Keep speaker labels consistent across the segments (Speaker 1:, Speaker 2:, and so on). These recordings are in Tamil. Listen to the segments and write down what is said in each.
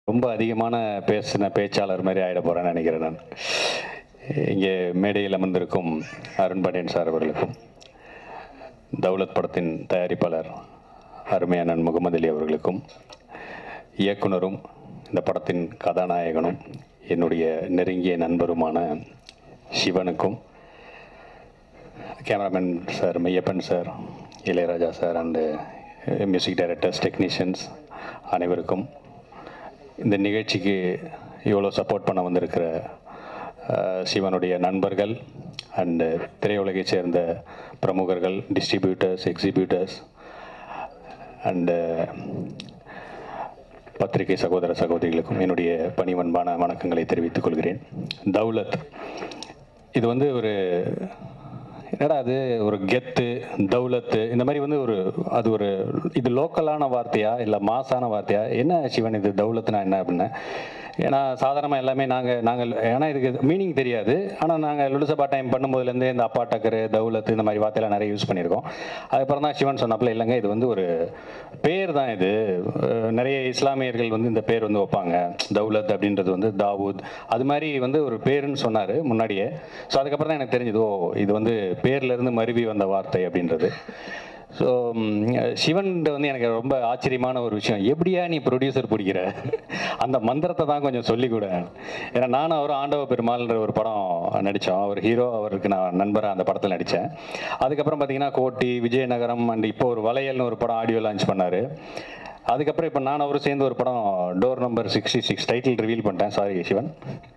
Speaker 1: ரொம்ப அதிகமான பேசின பேச்சாளர் மாதிரி ஆயிட போகிறேன்னு நினைக்கிறேன் நான் இங்கே மேடையில் அமர்ந்திருக்கும் அருண் பாண்டியன் சார் அவர்களுக்கும் தௌலத் படத்தின் தயாரிப்பாளர் அருமையான முகமது அலி அவர்களுக்கும் இயக்குனரும் இந்த படத்தின் கதாநாயகனும் என்னுடைய நெருங்கிய நண்பருமான சிவனுக்கும் cameraman sir Meyyappan sir Ilaiyaraaja sir and music directors technicians அனைவருக்கும் இந்த நிகழ்ச்சிக்கு இவ்வளோ சப்போர்ட் பண்ண வந்திருக்கிற அஹ், சிவனுடைய நண்பர்கள் அண்டு திரையுலகைச் சேர்ந்த பிரமுகர்கள் டிஸ்ட்ரிபியூட்டர்ஸ் எக்ஸிபியூட்டர்ஸ் அண்டு பத்திரிகை சகோதர சகோதரிகளுக்கும் என்னுடைய பணிவன்பான வணக்கங்களை தெரிவித்துக் கொள்கிறேன் தௌலத் இது வந்து ஒரு என்னடா அது ஒரு கெத்து தௌலத்து இந்த மாதிரி வந்து ஒரு அது ஒரு இது லோக்கலான வார்த்தையா இல்லை மாசான வார்த்தையா என்ன சிவன் இது தௌலத்துனா என்ன அப்படின்னு ஏன்னா சாதாரணமாக எல்லாமே நாங்கள் நாங்கள் ஏன்னா இதுக்கு மீனிங் தெரியாது ஆனால் நாங்கள் லுலுசபா டைம் பண்ணும்போதுலேருந்து இந்த அப்பா டக்கரு தௌலத்து இந்த மாதிரி வார்த்தையெல்லாம் நிறைய யூஸ் பண்ணியிருக்கோம் அதுக்கப்புறம் தான் சிவன் சொன்னப்பல இல்லைங்க இது வந்து ஒரு பேர் தான் இது அஹ் நிறைய இஸ்லாமியர்கள் வந்து இந்த பேர் வந்து வைப்பாங்க தௌலத் அப்படின்றது வந்து தாவூத் அது மாதிரி வந்து ஒரு பேருன்னு சொன்னார் முன்னாடியே ஸோ அதுக்கப்புறம் தான் எனக்கு தெரிஞ்சது ஓ இது வந்து பேர்லேருந்து மருவி வந்த வார்த்தை அப்படின்றது ஸோ சிவன் வந்து எனக்கு ரொம்ப ஆச்சரியமான ஒரு விஷயம் எப்படியா நீ ப்ரொடியூசர் பிடிக்கிற அந்த மந்திரத்தை தான் கொஞ்சம் சொல்லிக் கொடு ஏன்னா நானும் அவரும் ஆண்டவ பெருமாள்ன்ற ஒரு படம் நடித்தோம் அவர் ஹீரோ அவருக்கு நான் நண்பராக அந்த படத்தில் நடித்தேன் அதுக்கப்புறம் பார்த்தீங்கன்னா கோட்டி விஜயநகரம் அண்ட் இப்போ ஒரு வளையல்னு ஒரு படம் ஆடியோ லான்ச் பண்ணார் அதுக்கப்புறம் இப்போ நான் அவரும் சேர்ந்து ஒரு படம் door number sixty six title reveal பண்ணிட்டேன் sorry Sivan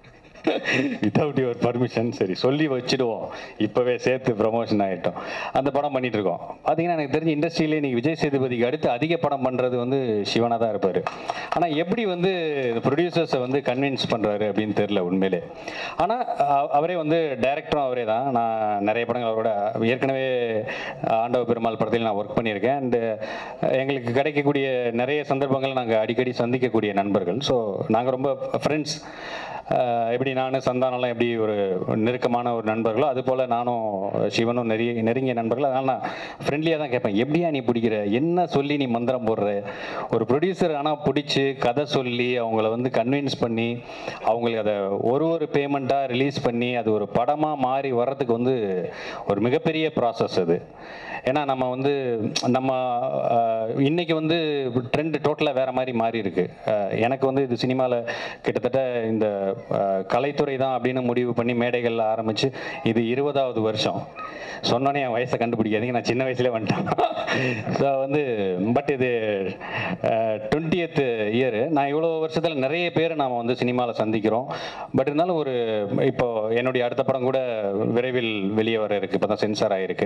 Speaker 1: without your permission சரி சொல்லி வச்சிடுவோம் இப்போவே சேர்த்து ப்ரமோஷன் ஆகிட்டோம் அந்த படம் பண்ணிட்டு இருக்கோம் பார்த்தீங்கன்னா எனக்கு தெரிஞ்ச இண்டஸ்ட்ரியிலே இன்னைக்கு விஜய் சேதுபதிக்கு அடுத்து அதிக படம் பண்ணுறது வந்து சிவனாக தான் இருப்பார் ஆனால் எப்படி வந்து ப்ரொடியூசர்ஸை வந்து கன்வின்ஸ் பண்ணுறாரு அப்படின்னு தெரில உண்மையிலே ஆனால் அவரே வந்து டைரக்டரும் அவரே தான் நான் நிறைய படங்கள் அவரோட ஏற்கனவே ஆண்டவ பெருமாள் படத்தில் நான் ஒர்க் பண்ணியிருக்கேன் அண்டு எங்களுக்கு கிடைக்கக்கூடிய நிறைய சந்தர்ப்பங்கள் நாங்கள் அடிக்கடி சந்திக்கக்கூடிய நண்பர்கள் ஸோ நாங்கள் ரொம்ப ஃப்ரெண்ட்ஸ் எப்படி நான் சந்தானம்லாம் எப்படி ஒரு நெருக்கமான ஒரு நண்பர்களோ அது போல் நானும் சிவனும் நெறிய நெருங்கிய நண்பர்கள் அதனால் நான் ஃப்ரெண்ட்லியாக தான் கேட்பேன் எப்படியா நீ பிடிக்கிற என்ன சொல்லி நீ மந்திரம் போடுற ஒரு ப்ரொடியூசர் ஆனால் பிடிச்சி கதை சொல்லி அவங்கள வந்து கன்வின்ஸ் பண்ணி அவங்களுக்கு அதை ஒரு ஒரு பேமெண்ட்டாக ரிலீஸ் பண்ணி அது ஒரு படமாக மாறி வர்றதுக்கு வந்து ஒரு மிகப்பெரிய ப்ராசஸ் அது ஏன்னா நம்ம வந்து நம்ம அஹ், இன்னைக்கு வந்து ட்ரெண்ட் டோட்டலாக வேற மாதிரி மாறி இருக்கு அஹ், எனக்கு வந்து இது சினிமாவில் கிட்டத்தட்ட இந்த அஹ், கலைத்துறை தான் அப்படின்னு முடிவு பண்ணி மேடைகளில் ஆரம்பிச்சு இது இருபதாவது வருஷம் சொன்னோன்னே என் வயசை கண்டுபிடிக்காதீங்க நான் சின்ன வயசுலேயே வந்துட்டேன் ஸோ வந்து பட் இது டுவெண்ட்டியத் இயர் நான் இவ்வளோ வருஷத்தில் நிறைய பேர் நாம் வந்து சினிமாவில் சந்திக்கிறோம் பட் இருந்தாலும் ஒரு இப்போ என்னுடைய அடுத்த படம் கூட விரைவில் வெளியே வர இருக்கு இப்போ தான் சென்சார் ஆகிருக்கு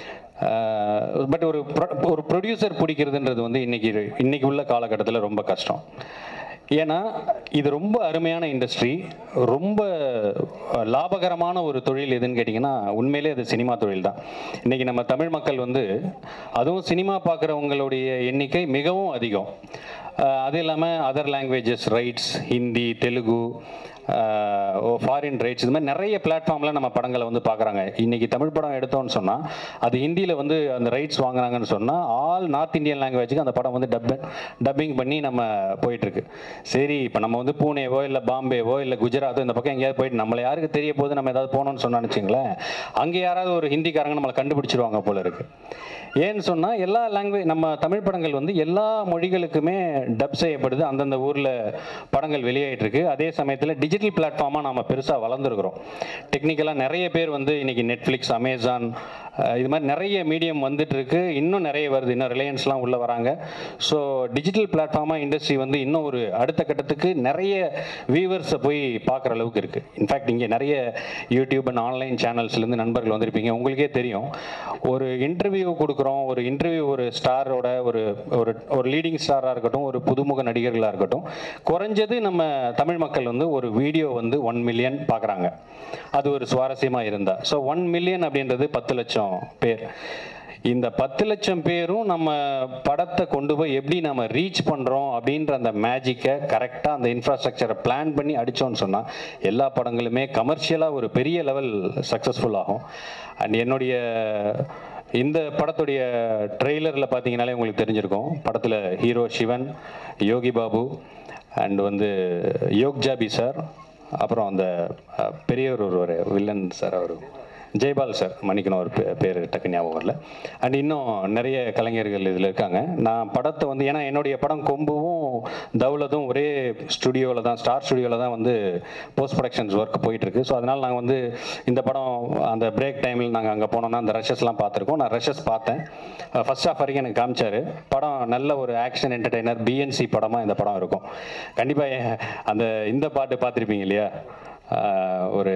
Speaker 1: பட் ஒரு pro- ஒரு ப்ரொடியூசர் பிடிக்கிறதுன்றது வந்து இன்னைக்கு இன்னைக்கு உள்ள காலகட்டத்தில் ரொம்ப கஷ்டம் ஏன்னா இது ரொம்ப அருமையான இண்டஸ்ட்ரி ரொம்ப அஹ், லாபகரமான ஒரு தொழில் எதுன்னு கேட்டிங்கன்னா உண்மையிலே அது சினிமா தொழில் தான் இன்னைக்கு நம்ம தமிழ் மக்கள் வந்து அதுவும் சினிமா பார்க்குறவங்களுடைய எண்ணிக்கை மிகவும் அதிகம் அஹ், அது இல்லாமல் other languages rights Hindi Telugu foreign rights இது மாதிரி நிறைய பிளாட்ஃபார்மில் நம்ம படங்களை வந்து பார்க்குறாங்க இன்னைக்கு தமிழ் படம் எடுத்தோம்னு சொன்னால் அது ஹிந்தியில் வந்து அந்த ரைட்ஸ் வாங்குறாங்கன்னு சொன்னால் ஆல் நார்த் இந்தியன் லாங்குவேஜுக்கு அந்த படம் வந்து டப் டப்பிங் பண்ணி நம்ம போயிட்டுருக்கு சரி இப்போ நம்ம வந்து பூனேவோ இல்லை பாம்பேவோ இல்லை குஜராத்தோ இந்த பக்கம் எங்கேயாவது போயிட்டு நம்மளை யாருக்கு தெரிய போகுது நம்ம ஏதாவது போனோம்னு சொன்னான்னு வச்சுங்களேன் அங்கே யாராவது ஒரு ஹிந்திக்காரங்க நம்மளை கண்டுபிடிச்சிருவாங்க போல இருக்கு ஏன்னு சொன்னால் எல்லா லாங்குவேஜ் நம்ம தமிழ் படங்கள் வந்து எல்லா மொழிகளுக்குமே டப் செய்யப்படுது அந்தந்த ஊரில் படங்கள் வெளியாயிட்டு இருக்கு அதே சமயத்தில் டிஜிட்டல் பிளாட்ஃபார்மாக நம்ம பெருசாக வளர்ந்துருக்குறோம் டெக்னிக்கலாக நிறைய பேர் வந்து இன்னைக்கு நெட்ஃப்ளிக்ஸ் அமேசான் அஹ், இது மாதிரி நிறைய மீடியம் வந்துட்டு இருக்கு இன்னும் நிறைய வருது இன்னும் ரிலையன்ஸ்லாம் உள்ள வராங்க ஸோ டிஜிட்டல் பிளாட்ஃபார்மாக இண்டஸ்ட்ரி வந்து இன்னும் ஒரு அடுத்த கட்டத்துக்கு நிறைய வியூவர்ஸை போய் பார்க்குற அளவுக்கு இருக்குது இன்ஃபேக்ட் இங்கே நிறைய யூடியூப் அண்ட் ஆன்லைன் சேனல்ஸ்லேருந்து நண்பர்கள் வந்திருப்பீங்க உங்களுக்கே தெரியும் ஒரு இன்டர்வியூ கொடுக்குறோம் ஒரு இன்டர்வியூ ஒரு ஸ்டாரோட ஒரு ஒரு ஒரு லீடிங் ஸ்டாராக இருக்கட்டும் ஒரு புதுமுக நடிகர்களாக இருக்கட்டும் குறைஞ்சது நம்ம தமிழ் மக்கள் வந்து ஒரு வீடியோ வந்து ஒன் மில்லியன் பார்க்குறாங்க அது ஒரு சுவாரஸ்யமாக இருந்தால் ஸோ ஒன் மில்லியன் அப்படின்றது பத்து லட்சம் பேர் இந்த பத்து லட்சம் பேரும் நம்ம படத்தை கொண்டு போய் எப்படி நம்ம ரீச் பண்ணுறோம் அப்படின்ற அந்த மேஜிக்கை கரெக்டாக அந்த இன்ஃப்ராஸ்ட்ரக்சரை பிளான் பண்ணி அடித்தோன்னு சொன்னால் எல்லா படங்களுமே கமர்ஷியலாக ஒரு பெரிய லெவல் சக்ஸஸ்ஃபுல் ஆகும் அண்ட் என்னுடைய இந்த படத்துடைய ட்ரெய்லரில் பார்த்தீங்கனாலே உங்களுக்கு தெரிஞ்சிருக்கும் படத்தில் ஹீரோ சிவன் யோகி பாபு அண்ட் வந்து யோக்ஜாபி சார் அப்புறம் அந்த அஹ், பெரியவர் ஒருவர் வில்லன் சார் அவர் ஜெய்பால் சார் மன்னிக்கணும் ஒரு பே- பேர் டக்கு ஞாபகம் வரல அண்ட் இன்னும் நிறைய கலைஞர்கள் இதில் இருக்காங்க நான் படத்தை வந்து ஏன்னா என்னுடைய படம் கொம்புவும் தௌலதும் ஒரே ஸ்டுடியோவில் தான் ஸ்டார் ஸ்டுடியோவில் தான் வந்து போஸ்ட் ப்ரொடக்ஷன்ஸ் ஒர்க் போயிட்டுருக்கு ஸோ அதனால் நாங்கள் வந்து இந்த படம் அந்த பிரேக் டைமில் நாங்கள் அங்கே போனோம்னா அந்த ரஷஸ்லாம் பார்த்துருக்கோம் நான் ரஷஸ் பார்த்தேன் ஃபர்ஸ்ட் ஹாஃப் வரைக்கும் எனக்கு காமிச்சாரு படம் நல்ல ஒரு ஆக்ஷன் என்டர்டெய்னர் பிஎன்சி படமாக இந்த படம் இருக்கும் கண்டிப்பாக அந்த இந்த பாட்டு பார்த்துருப்பீங்க இல்லையா அஹ், ஒரு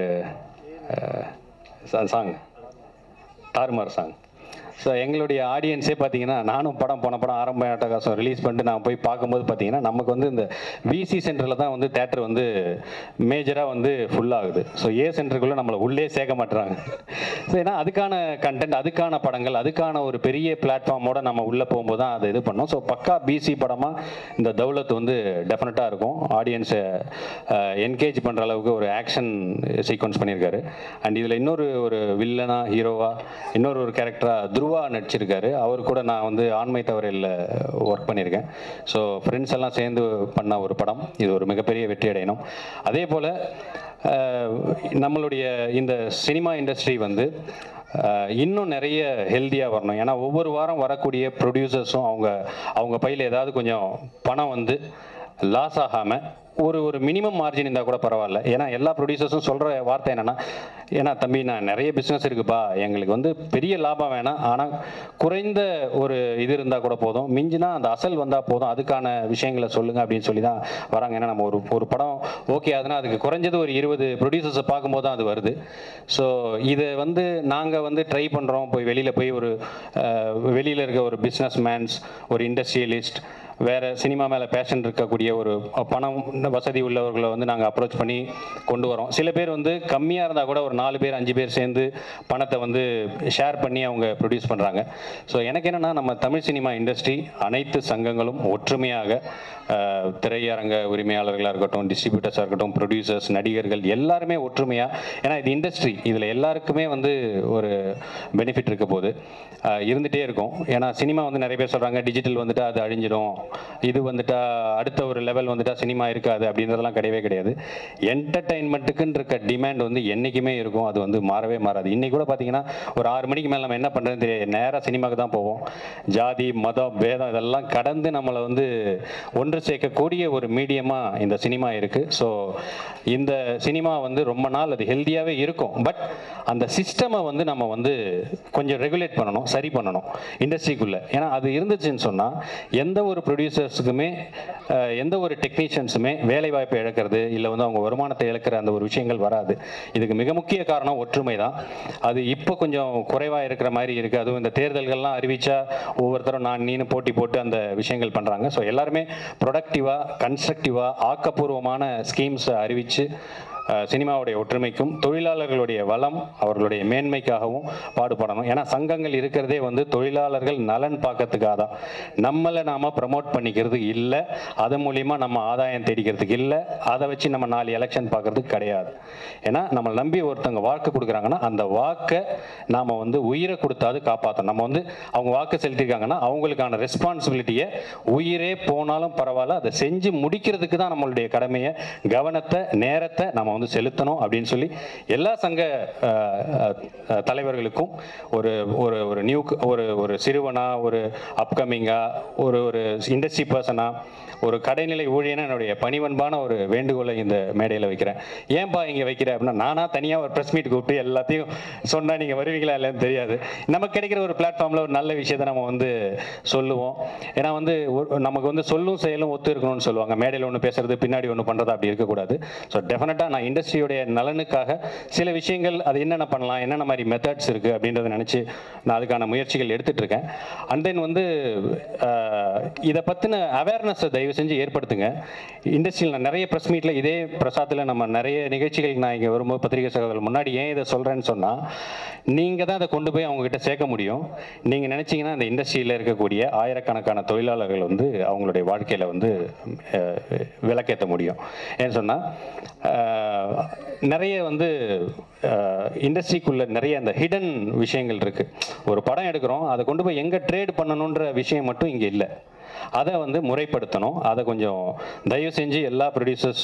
Speaker 1: சாங் தாறுமாறு சாங் ஸோ எங்களுடைய ஆடியன்ஸே பார்த்தீங்கன்னா நானும் படம் போன படம் ஆரம்ப அட்டகாசம் ரிலீஸ் பண்ணிட்டு நான் போய் பார்க்கும்போது பார்த்தீங்கன்னா நமக்கு வந்து இந்த விசி சென்டரில் தான் வந்து தேட்டர் வந்து மேஜராக வந்து full ஆகுது ஸோ ஏ சென்டருக்குள்ளே நம்மளை உள்ளே சேர்க்க மாட்டுறாங்க ஸோ ஏன்னா அதுக்கான கண்டென்ட் அதுக்கான படங்கள் அதுக்கான ஒரு பெரிய பிளாட்ஃபார்மோட நம்ம உள்ளே போகும்போது தான் அதை இது பண்ணோம் ஸோ பக்கா பிசி படமாக இந்த தௌலத் வந்து டெஃபினட்டாக இருக்கும் ஆடியன்ஸை என்கேஜ் பண்ணுற அளவுக்கு ஒரு ஆக்ஷன் சீக்வன்ஸ் பண்ணியிருக்காரு அண்ட் இதில் இன்னொரு ஒரு வில்லனா ஹீரோவா இன்னொரு ஒரு கேரக்டராக துருவா நடிச்சிருக்காரு அவர் கூட நான் வந்து ஆண்மை தவறையில் ஒர்க் பண்ணியிருக்கேன் ஸோ ஃப்ரெண்ட்ஸ் எல்லாம் சேர்ந்து பண்ண ஒரு படம் இது ஒரு மிகப்பெரிய வெற்றி அடையணும் அதே போல் நம்மளுடைய இந்த சினிமா இண்டஸ்ட்ரி வந்து அஹ், இன்னும் நிறைய ஹெல்த்தியாக வரணும் ஏன்னா ஒவ்வொரு வாரம் வரக்கூடிய ப்ரொடியூசர்ஸும் அவங்க அவங்க பையில் ஏதாவது கொஞ்சம் பணம் வந்து லாஸ் ஆகாமல் ஒரு ஒரு மினிமம் மார்ஜின் இருந்தால் கூட பரவாயில்ல ஏன்னா எல்லா ப்ரொடியூசர்ஸும் சொல்கிற வார்த்தை என்னென்னா ஏன்னா தம்பி நான் நிறைய பிஸ்னஸ் இருக்குப்பா எங்களுக்கு வந்து பெரிய லாபம் வேணாம் ஆனால் குறைந்த ஒரு இது இருந்தால் கூட போதும் மிஞ்சினா அந்த அசல் வந்தால் போதும் அதுக்கான விஷயங்களை சொல்லுங்கள் அப்படின்னு சொல்லி தான் வராங்க ஏன்னா நம்ம ஒரு ஒரு படம் ஓகே ஆகுதுன்னா அதுக்கு குறைஞ்சது ஒரு இருபது ப்ரொடியூசர்ஸை பார்க்கும்போது தான் அது வருது ஸோ இதை வந்து நாங்கள் வந்து ட்ரை பண்ணுறோம் போய் வெளியில் போய் ஒரு வெளியில் இருக்க ஒரு பிஸ்னஸ் மேன்ஸ் ஒரு இண்டஸ்ட்ரியலிஸ்ட் வேறு சினிமா மேலே பேஷன் இருக்கக்கூடிய ஒரு பணம் வசதி உள்ளவர்களை வந்து நாங்கள் அப்ரோச் பண்ணி கொண்டு வரோம் சில பேர் வந்து கம்மியாக இருந்தால் கூட ஒரு நாலு பேர் அஞ்சு பேர் சேர்ந்து பணத்தை வந்து ஷேர் பண்ணி அவங்க ப்ரொடியூஸ் பண்ணுறாங்க ஸோ எனக்கு என்னென்னா நம்ம தமிழ் சினிமா இண்டஸ்ட்ரி அனைத்து சங்கங்களும் ஒற்றுமையாக அஹ், திரையரங்க உரிமையாளர்களாக இருக்கட்டும் டிஸ்ட்ரிபியூட்டர்ஸாக இருக்கட்டும் ப்ரொடியூசர்ஸ் நடிகர்கள் எல்லாருமே ஒற்றுமையாக ஏன்னா இது இண்டஸ்ட்ரி இதில் எல்லாருக்குமே வந்து ஒரு பெனிஃபிட் இருக்க போது அஹ், இருந்துகிட்டே இருக்கும் ஏன்னா சினிமா வந்து நிறைய பேர் சொல்கிறாங்க டிஜிட்டல் வந்துட்டா அது அழிஞ்சிடும் இது வந்துட்டா அடுத்த ஒரு லெவல் வந்துட்டா சினிமா இருக்காது அப்படின்றதெல்லாம் கிடையவே கிடையாது என்டர்டைன்மெண்ட்டுக்குன்னு இருக்க டிமாண்ட் வந்து என்றைக்குமே இருக்கும் அது வந்து மாறவே மாறாது இன்னைக்கு கூட பார்த்தீங்கன்னா ஒரு ஆறு மணிக்கு மேலே நம்ம என்ன பண்ணுறதுன்னு தெரியாது நேராக சினிமாவுக்கு தான் போவோம் ஜாதி மதம் பேதம் இதெல்லாம் கடந்து நம்மளை வந்து ஒன்று சேர்க்கக்கூடிய ஒரு மீடியமாக இந்த சினிமா இருக்குது ஸோ இந்த சினிமா வந்து ரொம்ப நாள் அது ஹெல்த்தியாகவே இருக்கும் பட் அந்த சிஸ்டமை வந்து நம்ம வந்து கொஞ்சம் ரெகுலேட் பண்ணணும் சரி பண்ணணும் இண்டஸ்ட்ரிக்குள்ளே ஏன்னா அது இருந்துச்சுன்னு சொன்னால் எந்த ஒரு ப்ரொடியூசர்ஸுக்குமே எந்த ஒரு டெக்னீஷியன்ஸுமே வேலை வாய்ப்பை இழக்கிறது இல்லை வந்து அவங்க வருமானத்தை இழக்கிற அந்த ஒரு விஷயங்கள் வராது இதுக்கு மிக முக்கிய காரணம் ஒற்றுமை தான் அது இப்போ கொஞ்சம் குறைவாக இருக்கிற மாதிரி இருக்குது அதுவும் இந்த தேர்தல்கள்லாம் அறிவிச்சா ஒவ்வொருத்தரும் நான் நீனு போட்டி போட்டு அந்த விஷயங்கள் பண்ணுறாங்க ஸோ எல்லாருமே ப்ரொடக்டிவாக கன்ஸ்ட்ரக்டிவாக ஆக்கப்பூர்வமான ஸ்கீம்ஸை அறிவித்து அஹ், சினிமாவுடைய ஒற்றுமைக்கும் தொழிலாளர்களுடைய வளம் அவர்களுடைய மேன்மைக்காகவும் பாடுபடணும் ஏன்னா சங்கங்கள் இருக்கிறதே வந்து தொழிலாளர்கள் நலன் பார்க்கறதுக்காக தான் நம்மளை நாம ப்ரமோட் பண்ணிக்கிறது இல்லை அது மூலியமா நம்ம ஆதாயம் தேடிக்கிறதுக்கு இல்லை அதை வச்சு நம்ம நாலு எலெக்ஷன் பார்க்கறதுக்கு கிடையாது ஏன்னா நம்மளை நம்பி ஒருத்தவங்க வாக்கு கொடுக்குறாங்கன்னா அந்த வாக்கை நாம வந்து உயிரை கொடுத்தாது காப்பாற்றணும் நம்ம வந்து அவங்க வாக்கு செலுத்திருக்காங்கன்னா அவங்களுக்கான ரெஸ்பான்சிபிலிட்டியை உயிரே போனாலும் பரவாயில்ல அதை செஞ்சு முடிக்கிறதுக்கு தான் நம்மளுடைய கடமையை கவனத்தை நேரத்தை நம்ம வந்து செலுத்தணும் அப்படின்னு சொல்லி எல்லா சங்க அஹ், அஹ், தலைவர்களுக்கும் ஒரு ஒரு ஒரு நியூ ஒரு ஒரு சிறுவனா ஒரு அப்கமிங்கா ஒரு ஒரு இண்டஸ்ட்ரி பர்சனா ஒரு கடைநிலை ஊழியனா என்னுடைய பணிவன்பான ஒரு வேண்டுகோளை இந்த மேடையில் வைக்கிறேன் ஏன்பா இங்கே வைக்கிறேன் அப்படின்னா நானா தனியாக ஒரு ப்ரெஸ் மீட் கூப்பிட்டு எல்லாத்தையும் சொன்னால் நீங்கள் வருவீங்களா இல்லைன்னு தெரியாது நமக்கு கிடைக்கிற ஒரு பிளாட்ஃபார்மில் ஒரு நல்ல விஷயத்தை நம்ம வந்து சொல்லுவோம் ஏன்னா வந்து ஒரு- நமக்கு வந்து சொல்லும் செயலும் ஒத்து இருக்கணும்னு சொல்லுவாங்க மேடையில் ஒன்று பேசுறது பின்னாடி ஒன்று பண்ணுறது அப்படி இருக்கக்கூடாது ஸோ டெஃபினட்டாக நான் இண்டஸ்ட்ரியோடைய நலனுக்காக சில விஷயங்கள் அது என்னென்ன பண்ணலாம் என்னென்ன மாதிரி மெத்தட்ஸ் இருக்குது அப்படின்றத நினச்சி நான் அதுக்கான முயற்சிகள் எடுத்துட்டு இருக்கேன் அண்ட் தென் வந்து அஹ், இதை பற்றின அவேர்னஸை தயவு செஞ்சு ஏற்படுத்துங்க இண்டஸ்ட்ரியில் நான் நிறைய ப்ரெஸ் மீட்டில் இதே பிரசாத்தில் நம்ம நிறைய நிகழ்ச்சிகளுக்கு நான் இங்கே வரும்போது பத்திரிகை சகோதரர்கள் முன்னாடி ஏன் இதை சொல்கிறேன்னு சொன்னால் நீங்கள் தான் அதை கொண்டு போய் அவங்ககிட்ட சேர்க்க முடியும் நீங்கள் நினச்சிங்கன்னா இந்த இண்டஸ்ட்ரியில் இருக்கக்கூடிய ஆயிரக்கணக்கான தொழிலாளர்கள் வந்து அவங்களுடைய வாழ்க்கையில் வந்து அஹ், விளக்கேற்ற முடியும் ஏன்னு சொன்னால் அஹ், நிறைய வந்து இண்டஸ்ட்ரிக்குள்ள நிறைய அந்த ஹிடன் விஷயங்கள் இருக்கு ஒரு படம் எடுக்கிறோம் அதை கொண்டு போய் எங்கே ட்ரேட் பண்ணணுன்ற விஷயம் மட்டும் இங்கே இல்லை அதை வந்து முறைப்படுத்தணும் அதை கொஞ்சம் தயவு செஞ்சு எல்லா ப்ரொடியூசர்ஸ்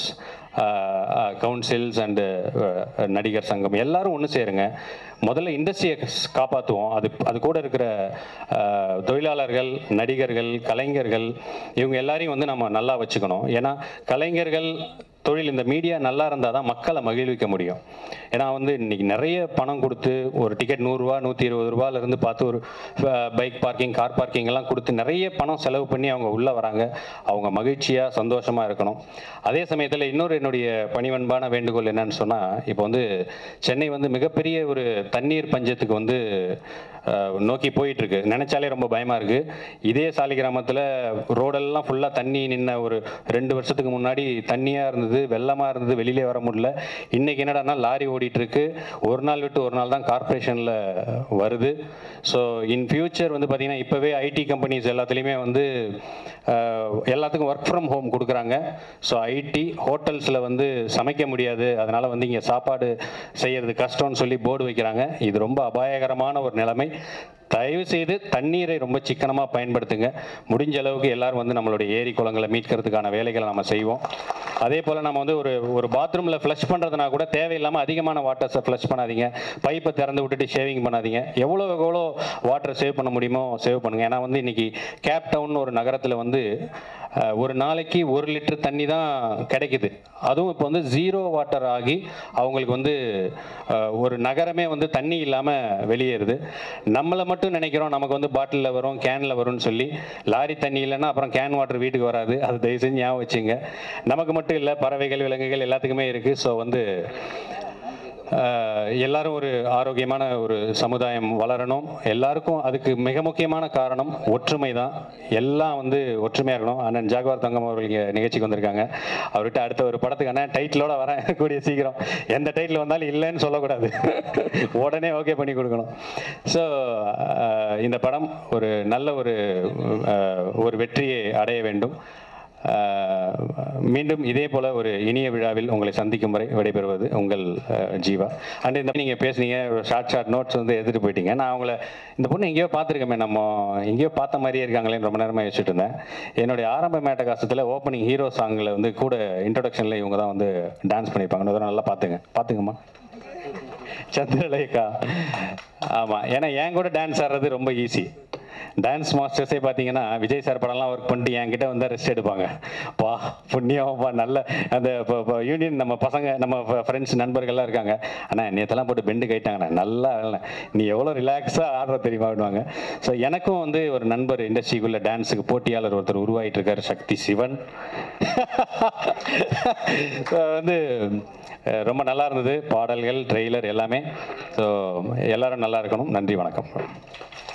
Speaker 1: கவுன்சில்ஸ் அண்டு நடிகர் சங்கம் எல்லாரும் ஒன்று சேருங்க முதல்ல இண்டஸ்ட்ரியை காப்பாற்றுவோம் அது அது கூட இருக்கிற அஹ், தொழிலாளர்கள் நடிகர்கள் கலைஞர்கள் இவங்க எல்லாரையும் வந்து நம்ம நல்லா வச்சுக்கணும் ஏன்னா கலைஞர்கள் தொழில் இந்த மீடியா நல்லா இருந்தால் தான் மக்களை மகிழ்விக்க முடியும் ஏன்னா வந்து இன்னைக்கு நிறைய பணம் கொடுத்து ஒரு டிக்கெட் நூறுரூவா நூற்றி இருபது ரூபாயிலிருந்து பார்த்து ஒரு பைக் பார்க்கிங் கார் பார்க்கிங் எல்லாம் கொடுத்து நிறைய பணம் செலவு பண்ணி அவங்க உள்ளே வராங்க அவங்க மகிழ்ச்சியாக சந்தோஷமாக இருக்கணும் அதே சமயத்தில் இன்னொரு என்னுடைய பணிவன்பான வேண்டுகோள் என்னன்னு சொன்னால் இப்போ வந்து சென்னை வந்து மிகப்பெரிய ஒரு தண்ணீர் பஞ்சத்துக்கு வந்து அஹ், நோக்கி போயிட்டு இருக்கு நினைச்சாலே ரொம்ப பயமா இருக்கு இதே சாலிகிராமத்தில் ரோடெல்லாம் ஃபுல்லாக தண்ணி நின்ன ஒரு ரெண்டு வருஷத்துக்கு முன்னாடி தண்ணியாக இருந்தது வெள்ளமாக இருந்தது வெளியிலே வர முடியல இன்னைக்கு என்னடான்னா லாரி ஓடிட்டு இருக்கு ஒரு நாள் விட்டு ஒரு நாள் தான் கார்ப்பரேஷனில் வருது ஸோ இன் ஃபியூச்சர் வந்து பார்த்தீங்கன்னா இப்போவே ஐடி கம்பெனிஸ் எல்லாத்துலேயுமே வந்து அஹ், எல்லாத்துக்கும் ஒர்க் ஃப்ரம் ஹோம் கொடுக்குறாங்க ஸோ ஐடி ஹோட்டல்ஸில் வந்து சமைக்க முடியாது அதனால் வந்து இங்கே சாப்பாடு செய்யறது கஷ்டம்னு சொல்லி போர்டு வைக்கிறாங்க இது ரொம்ப அபாயகரமான ஒரு நிலைமை தயவு செய்து தண்ணீரை ரொம்ப சிக்கனமாக பயன்படுத்துங்க முடிஞ்ச அளவுக்கு எல்லாரும் வந்து நம்மளுடைய ஏரி குளங்களை மீட்கிறதுக்கான வேலைகளை நம்ம செய்வோம் அதே போல் நம்ம வந்து ஒரு ஒரு பாத்ரூமில் ஃப்ளஷ் பண்ணுறதுனா கூட தேவையில்லாமல் அதிகமான வாட்டர்ஸை ஃப்ளஷ் பண்ணாதீங்க பைப்பை திறந்து விட்டுட்டு ஷேவிங் பண்ணாதீங்க எவ்வளோ எவ்வளோ வாட்டர் சேவ் பண்ண முடியுமோ சேவ் பண்ணுங்கள் ஏன்னா வந்து இன்னைக்கு கேப் டவுன் ஒரு நகரத்தில் வந்து அஹ், ஒரு நாளைக்கு ஒரு லிட்டர் தண்ணி தான் கிடைக்குது அதுவும் இப்போ வந்து ஜீரோ வாட்டர் ஆகி அவங்களுக்கு வந்து அஹ், ஒரு நகரமே வந்து தண்ணி இல்லாமல் வெளியேறுது நம்மளை மட்டும் நினைக்கிறோம் நமக்கு வந்து பாட்டிலில் வரும் கேனில் வரும்னு சொல்லி லாரி தண்ணி இல்லைன்னா அப்புறம் கேன் வாட்டர் வீட்டுக்கு வராது அது தயவு செஞ்சு ஞாபகம் வச்சுங்க நமக்கு மட்டும் இல்லை பறவைகள் விலங்குகள் எல்லாத்துக்குமே இருக்குது ஸோ வந்து அஹ், எல்லாரும் ஒரு ஆரோக்கியமான ஒரு சமுதாயம் வளரணும் எல்லாருக்கும் அதுக்கு மிக முக்கியமான காரணம் ஒற்றுமை தான் எல்லாம் வந்து ஒற்றுமையாக இருக்கணும் அண்ணன் ஜாகுவார் தங்கம் அவர்கள் இங்கே நிகழ்ச்சிக்கு வந்திருக்காங்க அவர்கிட்ட அடுத்த ஒரு படத்துக்கு அண்ணன் டைட்டிலோட வரேன் கூடிய சீக்கிரம் எந்த டைட்டில் வந்தாலும் இல்லைன்னு சொல்லக்கூடாது உடனே ஓகே பண்ணி கொடுக்கணும் ஸோ இந்த படம் ஒரு நல்ல ஒரு அஹ், ஒரு வெற்றியை அடைய வேண்டும் அஹ், மீண்டும் இதே போல ஒரு இனிய விழாவில் உங்களை சந்திக்கும் வரை விடைபெறுவது உங்கள் அஹ், ஜீவா அண்ட் இந்த நீங்கள் பேசுனீங்க ஷார்ட் ஷார்ட் நோட்ஸ் வந்து எடுத்துகிட்டு போயிட்டீங்க நான் அவங்கள இந்த பொண்ணு எங்கேயோ பார்த்துருக்கேமே நம்ம எங்கேயோ பார்த்த மாதிரியே இருக்காங்களேன்னு ரொம்ப நேரமாக யோசிச்சுட்டு இருந்தேன் என்னுடைய ஆரம்ப மேட்ட காசத்தில் ஓப்பனிங் ஹீரோ சாங்கில் வந்து கூட இன்ட்ரொடக்ஷனில் இவங்க தான் வந்து டான்ஸ் பண்ணியிருப்பாங்க இன்னொரு தடவை நல்லா பார்த்துங்க பார்த்துங்கம்மா சந்திரலேகா ஆமாம் ஏன்னா என் கூட டான்ஸ் ஆடுறது ரொம்ப ஈஸி டான்ஸ் மாஸ்டர்ஸே பார்த்தீங்கன்னா விஜய் சார் படம்லாம் ஒர்க் பண்ணிட்டு என்கிட்ட வந்து ரெஸ்ட் எடுப்பாங்க பா புண்ணியம்ப்பா நல்ல அந்த இப்போ யூனியன் நம்ம பசங்க நம்ம ஃப்ரெண்ட்ஸ் நண்பர்கள்லாம் இருக்காங்க அண்ணா நேத்தெல்லாம் போட்டு பெண்டு கைட்டாங்கண்ணா நல்லா ஆடல. நீ எவ்வளோ ரிலாக்ஸாக ஆடுற தெரியுமா அப்படிவாங்க ஸோ எனக்கும் வந்து ஒரு நண்பர் இண்டஸ்ட்ரிக்குள்ள டான்ஸுக்கு போட்டியாளர் ஒருத்தர் உருவாகிட்டு இருக்காரு சக்தி சிவன் So, வந்து அஹ், ரொம்ப நல்லா இருந்தது பாடல்கள் ட்ரெய்லர் எல்லாமே ஸோ எல்லாரும் நல்லா இருக்கணும் நன்றி வணக்கம்